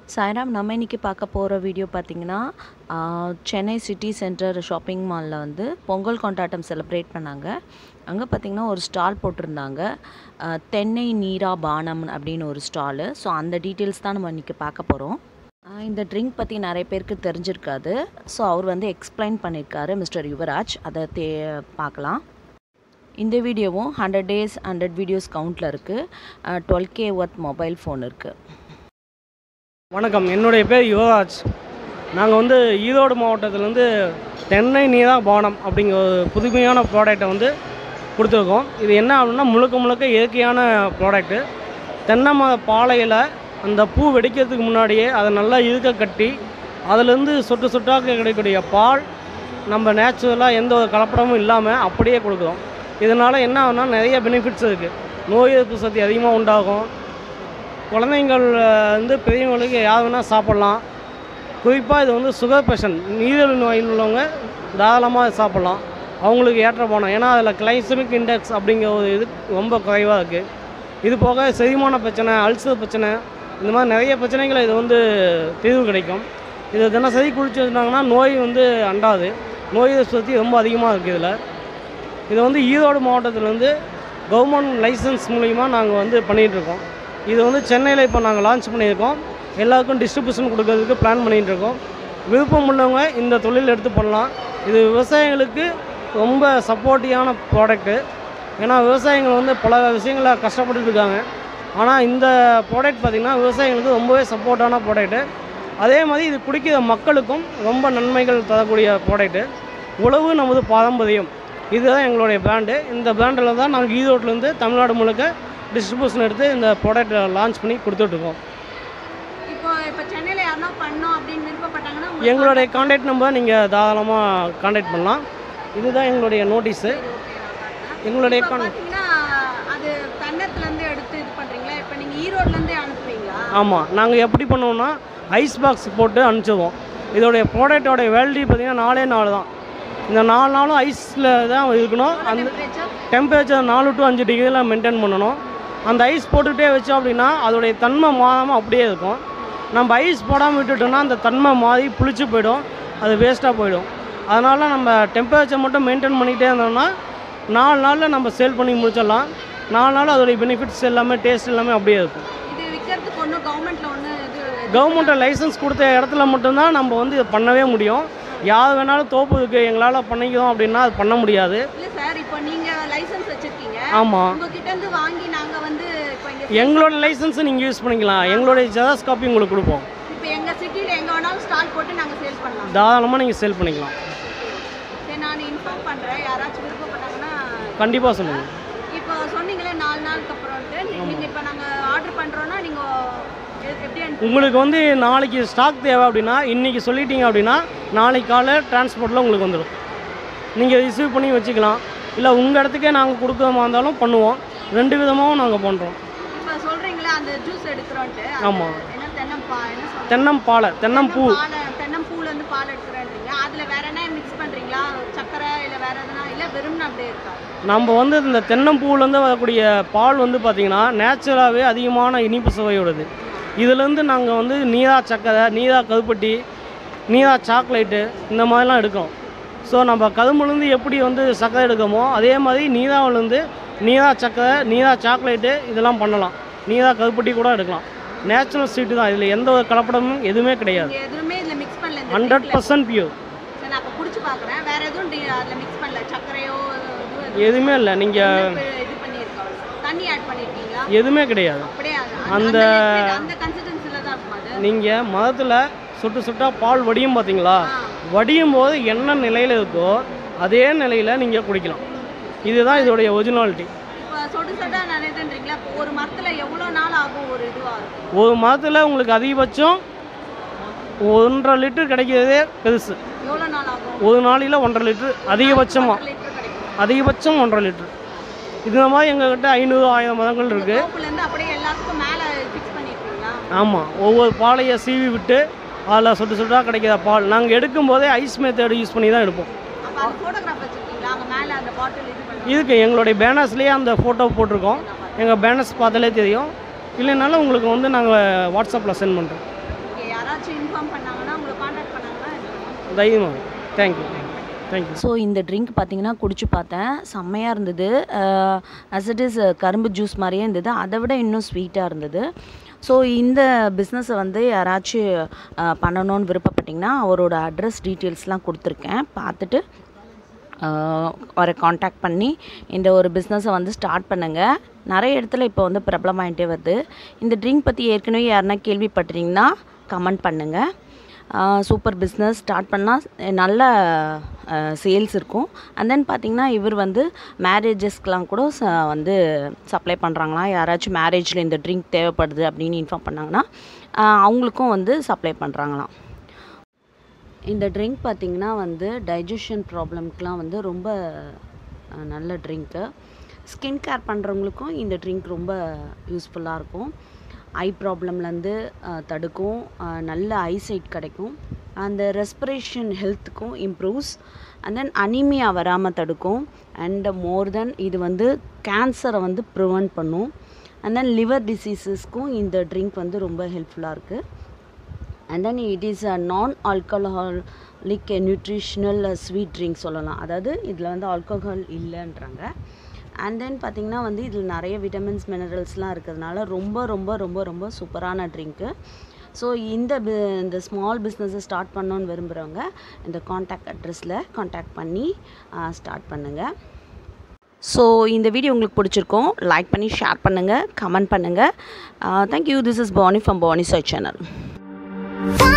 சாய்ராம் நம்ம இன்னைக்கு பார்க்க போகிற வீடியோ பார்த்தீங்கன்னா ஆ, சென்னை சிட்டி சென்டர் ஷாப்பிங் மாலில் வந்து பொங்கல் கொண்டாட்டம் செலிப்ரேட் பண்ணாங்க அங்கே பார்த்தீங்கன்னா ஒரு ஸ்டால் போட்டிருந்தாங்க ஆ, தென்னை நீரா பானம் அப்படின்னு ஒரு ஸ்டாலு ஸோ அந்த டீட்டெயில்ஸ் தான் நம்ம இன்றைக்கி பார்க்க போகிறோம் இந்த ட்ரிங்க் பற்றி நிறைய பேருக்கு தெரிஞ்சிருக்காது ஸோ அவர் வந்து எக்ஸ்பிளைன் பண்ணியிருக்காரு மிஸ்டர் யுவராஜ் அதை தே பார்க்கலாம் இந்த வீடியோவும் ஹண்ட்ரட் டேஸ் ஹண்ட்ரட் வீடியோஸ் கவுண்டில் இருக்குது twelve K worth mobile phone இருக்குது வணக்கம் என்னுடைய பேர் யுவராஜ் நாங்கள் வந்து ஈரோடு மாவட்டத்திலேருந்து தென்னை நீரா பானம் அப்படிங்கிற ஒரு புதுமையான ப்ராடக்டை வந்து கொடுத்துருக்கோம் இது என்ன அப்படின்னா முழுக்க முழுக்க இயற்கையான ப்ராடக்ட்டு தென்னை மர பாலையில் அந்த பூ வெடிக்கிறதுக்கு முன்னாடியே அதை நல்லா இருக்க கட்டி அதுலேருந்து சொட்டு சொட்டாக கிடைக்கக்கூடிய பால் நம்ம நேச்சுரலாக எந்த ஒரு கலப்படமும் இல்லாமல் அப்படியே கொடுக்குறோம் இதனால் என்ன ஆகும்னா நிறைய பெனிஃபிட்ஸ் இருக்குது நோய் எதிர்ப்பு சக்தி அதிகமாக உண்டாகும் குழந்தைங்கள் அஹ், வந்து பெரியவங்களுக்கு யார் வேணால் சாப்பிட்லாம் குறிப்பாக இது வந்து சுகர் பேஷண்ட் நீரிழிவு நோயில் உள்ளவங்க தாராளமாக சாப்பிட்லாம் அவங்களுக்கு ஏற்ற போனோம் ஏன்னா அதில் கிளைசமிக் இண்டெக்ஸ் அப்படிங்கிற ஒரு இது ரொம்ப குறைவாக இருக்குது இது போக செரிமான பிரச்சனை அல்சர் பிரச்சனை இந்த மாதிரி நிறைய பிரச்சனைகள் இது வந்து தீர்வு கிடைக்கும் இதை தினசரி குடிச்சு வச்சுட்டாங்கன்னா நோய் வந்து அண்டாது நோய் எதிர்ப்பு சக்தி ரொம்ப அதிகமாக இருக்குது இதில் இது வந்து ஈரோடு மாவட்டத்திலேருந்து கவர்மெண்ட் லைசன்ஸ் மூலிமா நாங்கள் வந்து பண்ணிகிட்ருக்கோம் இது வந்து சென்னையில் இப்போ நாங்கள் லான்ச் பண்ணியிருக்கோம் எல்லாருக்கும் டிஸ்ட்ரிபியூஷன் கொடுக்கறதுக்கு பிளான் பண்ணிகிட்டு இருக்கோம் விருப்பம் உள்ளவங்க இந்த தொழில் எடுத்து பண்ணலாம் இது விவசாயிகளுக்கு ரொம்ப சப்போர்ட்டிவான ப்ராடக்ட்டு ஏன்னா விவசாயிகள் வந்து பல விஷயங்கள கஷ்டப்பட்டுட்டு இருக்காங்க ஆனால் இந்த ப்ராடக்ட் பார்த்திங்கன்னா விவசாயிகளுக்கு ரொம்பவே சப்போர்ட்டான ப்ராடக்ட்டு அதே மாதிரி இது குடிக்கிற மக்களுக்கும் ரொம்ப நன்மைகள் தரக்கூடிய ப்ராடக்ட்டு உழவு நமது பாரம்பரியம் இதுதான் எங்களுடைய பிராண்டு இந்த பிராண்டில் தான் நாங்கள் ஈரோட்லேருந்து தமிழ்நாடு முழுக்க டிஸ்ட்ரிபியூஷன் எடுத்து இந்த ப்ராடக்ட்டை லான்ச் பண்ணி கொடுத்துட்ருக்கோம் இப்போ இப்போ சென்னையில் யாருன்னா பண்ணோம் அப்படின்னு விருப்பப்பட்டாங்கன்னா உங்களுக்கு எங்களுடைய காண்டாக்ட் நம்பர் நீங்கள் தாராளமாக காண்டாக்ட் பண்ணலாம் இதுதான் எங்களுடைய நோட்டீஸு எங்களுடைய இப்போ கான் பார்த்தீங்கன்னா அது தன்னத்துலேருந்து எடுத்து இது பண்ணுறீங்களா இப்போ நீங்கள் ஈரோட்லேருந்தே அனுப்புவீங்களா ஆமாம் நாங்கள் எப்படி பண்ணுவோம்னா ஐஸ் பாக்ஸ் போட்டு அனுப்பிச்சிடுவோம் இதோடைய ப்ராடக்டோடைய வேலிடி பார்த்திங்கன்னா நாலே நாலு தான் இந்த நாலு நாளும் ஐஸில் தான் இருக்கணும் அந்த டெம்பரேச்சர் டெம்பரேச்சர் நாலு டு அஞ்சு டிகிரியில் மெயின்டைன் பண்ணணும் அந்த ஐஸ் போட்டுகிட்டே வச்சோம் அப்படின்னா அதோடைய தன்மை மாறாமல் அப்படியே இருக்கும் நம்ம ஐஸ் போடாமல் விட்டுட்டோம்னா அந்த தன்மை மாறி புளிச்சு போயிடும் அது வேஸ்ட்டாக போயிடும் அதனால் நம்ம டெம்பரேச்சர் மட்டும் மெயின்டைன் பண்ணிகிட்டே இருந்தோம்னா நாலு நாளில் நம்ம சேல் பண்ணி முடிச்சிடலாம் நாலு நாள் அதோடைய பெனிஃபிட்ஸ் எல்லாமே டேஸ்ட் எல்லாமே அப்படியே இருக்கும் இது விற்கிறதுக்கு ஒன்றும் கவர்மெண்ட்டில் ஒன்று இது கவர்மெண்ட்டை லைசன்ஸ் கொடுத்த இடத்துல மட்டும்தான் நம்ம வந்து இதை பண்ணவே முடியும் யார் வேணாலும் தோப்பு இருக்குது எங்களால் பண்ணிக்கிறோம் அப்படின்னா அது பண்ண முடியாது இல்லை சார் இப்போ நீங்கள் லைசன்ஸ் வச்சுருக்கீங்க ஆமாம் உங்ககிட்ட இருந்து வாங்கி நாங்கள் வந்து இப்போ இங்கே எங்களோட லைசன்ஸை நீங்கள் யூஸ் பண்ணிக்கலாம் எங்களுடைய ஜெராக்ஸ் காப்பி உங்களுக்கு கொடுப்போம் இப்போ எங்கள் சிட்டியில் எங்கே வேணாலும் ஸ்டால் போட்டு நாங்கள் சேல் பண்ணலாம் தாராளமாக நீங்கள் சேல் பண்ணிக்கலாம் சரி நான் இன்ஃபார்ம் பண்ணுறேன் யாராச்சும் விருப்பப்பட்டாங்கன்னா கண்டிப்பாக சொல்லுங்கள் இப்போ சொன்னீங்களே நாலு நாளுக்கு அப்புறம்ட்டு நீங்கள் இப்போ நாங்கள் ஆர்டர் பண்ணுறோன்னா நீங்கள் எப்படி அனுப்பி உங்களுக்கு வந்து நாளைக்கு ஸ்டாக் தேவை அப்படின்னா இன்றைக்கி சொல்லிட்டீங்க அப்படின்னா நாளைக்கு காலை டிரான்ஸ்போர்ட்டில் உங்களுக்கு வந்துடும் நீங்கள் ரிசீவ் பண்ணி வச்சுக்கலாம் இல்லை உங்கள் இடத்துக்கே நாங்கள் கொடுக்குறமா இருந்தாலும் பண்ணுவோம் ரெண்டு விதமாகவும் நாங்கள் பண்ணுறோம் இப்போ சொல்கிறீங்களே அந்த ஜூஸ் எடுக்கிறோன்ட்டு அது ஆமாம். என்ன தென்னம்பா என்ன சொல்றீங்க? தென்னம்பாலை தென்னம்பூ பாலை தென்னம்பூலேருந்து பால் எடுக்கிறேன்றீங்க அதில் வேற என்ன மிக்ஸ் பண்ணுறீங்களா சக்கரை இல்லை வேற எதுனா இல்லை வெறும்னு அப்படியே இருக்கா நம்ம வந்து இந்த தென்னம்பூலேருந்து வரக்கூடிய பால் வந்து பார்த்திங்கன்னா நேச்சுரலாகவே அதிகமான இனிப்பு சுவையோடது இதுலேருந்து நாங்கள் வந்து நீரா சக்கரை நீரா கருப்பட்டி நீரா சாக்லேட்டு இந்த மாதிரிலாம் எடுக்கிறோம் ஸோ நம்ம கரும்புலேருந்து எப்படி வந்து சக்கரை எடுக்கமோ அதே மாதிரி நீராவிலேருந்து நீரா சக்கரை நீரா சாக்லேட்டு இதெல்லாம் பண்ணலாம் நீரா கருப்பட்டி கூட எடுக்கலாம் நேச்சுரல் ஸ்வீட்டு தான் இதில் எந்த ஒரு கலப்படமும் எதுவுமே கிடையாது நீங்கள் எதுவுமே இதில் மிக்ஸ் பண்ணல இந்த ஹண்ட்ரட் drinkல. பர்சன்ட் பியூர் சரி நான் அப்போ குடிச்சு பார்க்குறேன் வேற எதுவும் அதில் மிக்ஸ் பண்ணல சர்க்கரையோ இதுவும் எதுவுமே இல்லை நீங்கள் எதுவும் இது பண்ணியிருக்கா தண்ணி ஆட் பண்ணியிருக்கீங்களா எதுவுமே கிடையாது அப்படியே அது- அந்த- liquid, அந்த கன்சிஸ்டன்சியில் தான் இருக்கும் அது நீங்கள் மரத்தில் சுட்டு சுட்டா பால் வடியும் பார்த்தீங்களா ஆ. வடியும் போது என்ன நிலையில் இருக்கோ அதே நிலையில் நீங்கள் குடிக்கலாம் இதுதான் இதோடைய ஒரிஜினாலிட்டி இப்போ சொடு சொட்டா நிறையதுன்றீங்களா இப்போ ஒரு மரத்தில் எவ்வளோ நாள் ஆகும் ஒரு இதுவாக இருக்கும் ஒரு மரத்தில் உங்களுக்கு அதிகபட்சம் ஒன்றரை லிட்டர் கிடைக்கிறதே பெருசு எவ்வளோ நாள் ஆகும் ஒரு நாளையில் ஒன்றரை லிட்டர் அதிகபட்சமாக லிட்டர் கிடைக்கும் அதிகபட்சம் ஒன்றரை லிட்டர் இந்த மாதிரி எங்ககிட்ட ஐநூறு ஆயிரம் மரங்கள் இருக்குது தோப்புலேருந்து அப்படியே எல்லாத்துக்கும் மேலே ஃபிக்ஸ் பண்ணியிருக்கீங்களா ஆமாம் ஒவ்வொரு பாலையை சீவி விட்டு அதில் சுட்டு சுட்டா கிடைக்கிற பால் நாங்கள் எடுக்கும் போதே ஐஸ் மெத்தட் யூஸ் பண்ணி தான் எடுப்போம் அப்போ அந்த ஃபோட்டோகிராஃப் வச்சுருக்கீங்களா அங்கே மேலே அந்த பாட்டில் இது பண்ணி இதுக்கு எங்களுடைய பேனர்ஸ்லேயே அந்த ஃபோட்டோ போட்டிருக்கோம் எங்கள் பேனர்ஸ் பார்த்தாலே தெரியும் இல்லைனாலும் உங்களுக்கு வந்து நாங்கள் வாட்ஸ்அப்பில் சென்ட் பண்ணுறோம் ஓகே ஏதாச்சும் இன்ஃபார்ம் பண்ணாங்கன்னா உங்களை காண்டாக்ட் பண்ணாங்கன்னா தைரியமாக தேங்க்யூ தேங்க்யூ ஸோ இந்த ட்ரிங்க் பார்த்தீங்கன்னா குடிச்சு பார்த்தேன் செம்மையாக இருந்தது அஸ் இட் இஸ் கரும்பு ஜூஸ் மாதிரியே இருந்தது அதை விட இன்னும் ஸ்வீட்டாக இருந்தது ஸோ இந்த பிஸ்னஸை வந்து யாராச்சும் அஹ், பண்ணணும்னு விருப்பப்பட்டிங்கன்னா அவரோட அட்ரஸ் டீட்டெயில்ஸ்லாம் கொடுத்துருக்கேன் பார்த்துட்டு அவரை காண்டாக்ட் பண்ணி இந்த ஒரு பிஸ்னஸை வந்து ஸ்டார்ட் பண்ணுங்கள் நிறைய இடத்துல இப்போ வந்து பிரபலமாயிட்டே வருது இந்த ட்ரிங்க் பற்றி ஏற்கனவே யாருன்னா கேள்விப்பட்டிருந்தீங்கன்னா கமெண்ட் பண்ணுங்கள் சூப்பர் பிஸ்னஸ் ஸ்டார்ட் பண்ணால் நல்ல சேல்ஸ் இருக்கும் அண்ட் தென் பார்த்தீங்கன்னா இவர் வந்து மேரேஜஸ்க்கெலாம் கூட ச வந்து சப்ளை பண்ணுறாங்களாம் யாராச்சும் மேரேஜில் இந்த ட்ரிங்க் தேவைப்படுது அப்படின்னு இன்ஃபார்ம் பண்ணாங்கன்னா ஆஹ் அவங்களுக்கும் வந்து சப்ளை பண்ணுறாங்களாம் இந்த ட்ரிங்க் பார்த்திங்கன்னா வந்து டைஜஷன் ப்ராப்ளம்க்குலாம் வந்து ரொம்ப அஹ், நல்ல ட்ரிங்க்கு ஸ்கின் கேர் பண்ணுறவங்களுக்கும் இந்த ட்ரிங்க் ரொம்ப யூஸ்ஃபுல்லாக இருக்கும் ஐ ப்ராப்ளம்லேருந்து தடுக்கும் அஹ், நல்ல ஐசைட் கிடைக்கும் அந்த ரெஸ்பிரேஷன் ஹெல்த்துக்கும் இம்ப்ரூவ்ஸ் அண்ட் தென் அனிமியா வராமல் தடுக்கும் அண்ட் மோர் தென் இது வந்து கேன்சரை வந்து ப்ரிவெண்ட் பண்ணும் அண்ட் தென் லிவர் டிசீசஸ்க்கும் இந்த ட்ரிங்க் வந்து ரொம்ப ஹெல்ப்ஃபுல்லாக இருக்குது and then it is a non alcoholic nutritional sweet drink சொல்லலாம் அதாவது இதில் வந்து ஆல்கஹால் இல்லைன்றாங்க அண்ட் தென் பார்த்திங்கன்னா வந்து இதில் நிறைய விட்டமின்ஸ் மினரல்ஸ்லாம் இருக்கிறதுனால ரொம்ப ரொம்ப ரொம்ப ரொம்ப சூப்பரான ட்ரிங்க்கு ஸோ இந்த bi- இந்த ஸ்மால் பிஸ்னஸை ஸ்டார்ட் பண்ணணுன்னு விரும்புகிறவங்க இந்த காண்டாக்ட் அட்ரஸில் காண்டாக்ட் பண்ணி ஸ்டார்ட் பண்ணுங்கள் ஸோ இந்த வீடியோ உங்களுக்கு பிடிச்சிருக்கோம் லைக் பண்ணி ஷேர் பண்ணுங்கள் கமெண்ட் பண்ணுங்கள் thank you this is Pani from Pani Sai channel Bye.